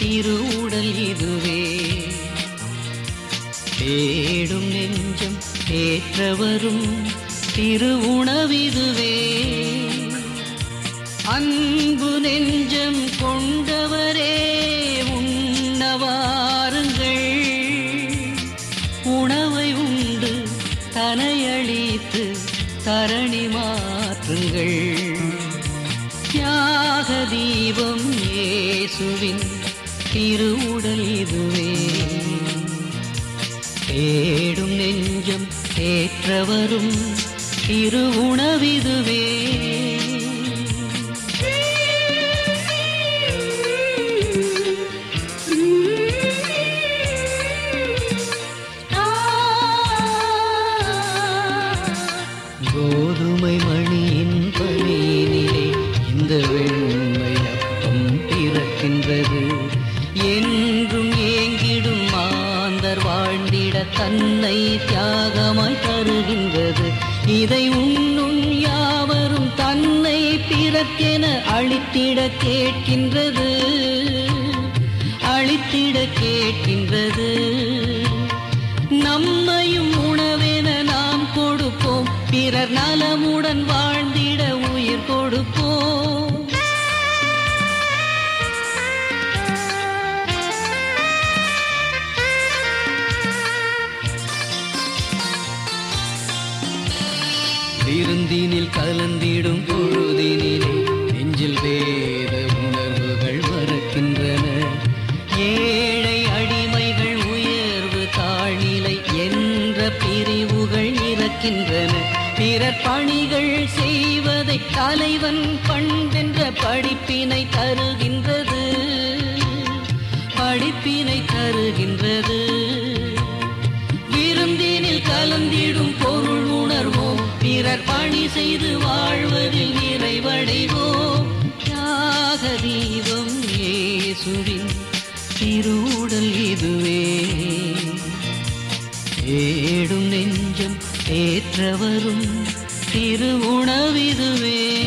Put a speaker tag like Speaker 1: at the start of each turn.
Speaker 1: திருவுடல் இதுவே தேடும் நெஞ்சம் ஏற்றவரும் திருவுணவிதுவே அன்பு நெஞ்சம் கொண்டவரே உண்ணவாருங்கள் உணவை உண்டு தனையளித்து தரணி மாற்றுங்கள் தியாக தீபம் இயேசுவின் திருவுடல் இதுவே தேடும் நெஞ்சம் ஏற்றவரும் திருவுணவிதுவே கோதுமை மணியின் பணியினிலே இந்த வெண்மை அப்பம் பிறக்கின்றது என்றும் ஏங்கிடும் மாந்தர் வாழ்ந்திட தன்னை தியாகமாய் தருகின்றது இதை உண்ணும் யாவரும் தன்னை பிறக்கென அழித்திட கேட்கின்றது அழித்திட கேட்கின்றது நம்மையும் உணவென நாம் கொடுப்போம் பிறர் நலமுடன் வாழ்ந்திட உயிர் கொடுப்போம் விருந்தினில் கலந்திடும் பொழுதினிலே நெஞ்சில் வேத உணர்வுகள் மறக்கின்றன ஏழை அடிமைகள் உயர்வு தாழ்நிலை என்ற பிரிவுகள் இறக்கின்றன பிறர் பணிகள் செய்வதை தலைவன் பண்பென்ற படிப்பினை தருகின்றது படிப்பினை தருகின்றது விருந்தினில் கலந்திடும் பொருள் உணர்வோம் பிறர் பணி செய்து வாழ்வதில் நிறைவடைவோம் தியாக தீபம் இயேசுவின் திருவுடல் இதுவே ஏடும் நெஞ்சம் ஏற்றவரும் திருவுணவிதுவே